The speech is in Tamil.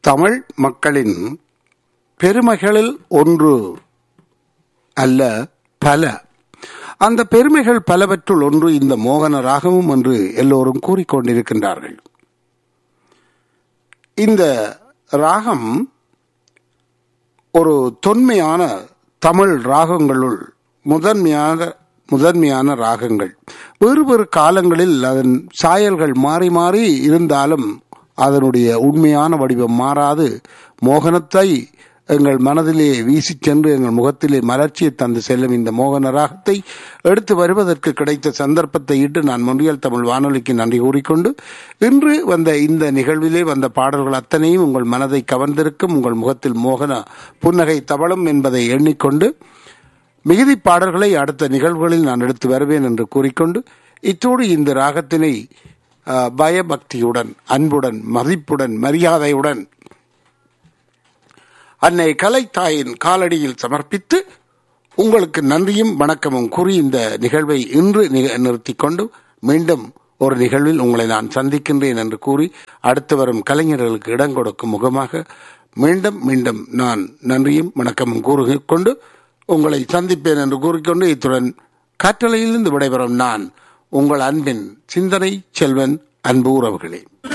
தமிழ் மக்களின் பெருமைகளில் ஒன்று அல்ல பல அந்த பெருமைகள் பலவற்றுள் ஒன்று இந்த மோகன ராகமும் என்று எல்லோரும் கூறிக்கொண்டிருக்கின்றார்கள் இந்த ராகம் ஒரு தொன்மையான தமிழ் ராகங்களுள் முதன்மையான முதன்மையான ராகங்கள் வேறு வேறு காலங்களில் அதன் சாயல்கள் மாறி மாறி இருந்தாலும் அதனுடைய உண்மையான வடிவம் மாறாது மோகனத்தை எங்கள் மனதிலே வீசி சென்று எங்கள் முகத்திலே மலர்ச்சியை தந்து செல்லும் இந்த மோகன ராகத்தை எடுத்து வருவதற்கு கிடைத்த சந்தர்ப்பத்தை இட்டு நான் மொழியல் தமிழ் வானொலிக்கு நன்றி கூறிக்கொண்டு இன்று வந்த இந்த நிகழ்விலே வந்த பாடல்கள் அத்தனையும் உங்கள் மனதை கவர்ந்திருக்கும் உங்கள் முகத்தில் மோகன புன்னகை தவளும் என்பதை எண்ணிக்கொண்டு மிகுதி பாடல்களை அடுத்த நிகழ்வுகளில் நான் எடுத்து வருவேன் என்று கூறிக்கொண்டு இத்தோடு இந்த ராகத்தினை பயபக்தியுடன் அன்புடன் மதிப்புடன் மரியாதையுடன் அன்னை கலைத்தாயின் காலடியில் சமர்ப்பித்து உங்களுக்கு நன்றியும் வணக்கமும் கூறி இந்த நிகழ்வை இன்று நிறுத்தி கொண்டு மீண்டும் ஒரு நிகழ்வில் உங்களை நான் சந்திக்கின்றேன் என்று கூறி அடுத்து வரும் கலைஞர்களுக்கு இடம் கொடுக்கும் முகமாக மீண்டும் மீண்டும் நான் நன்றியும் வணக்கமும் கூறிக்கொண்டு உங்களை சந்திப்பேன் என்று கூறிக்கொண்டு இத்துடன் காற்றலையிலிருந்து விடைபெறும் நான் உங்கள் அன்பின் சிந்தனை செல்வன் அன்பு உறவுகளே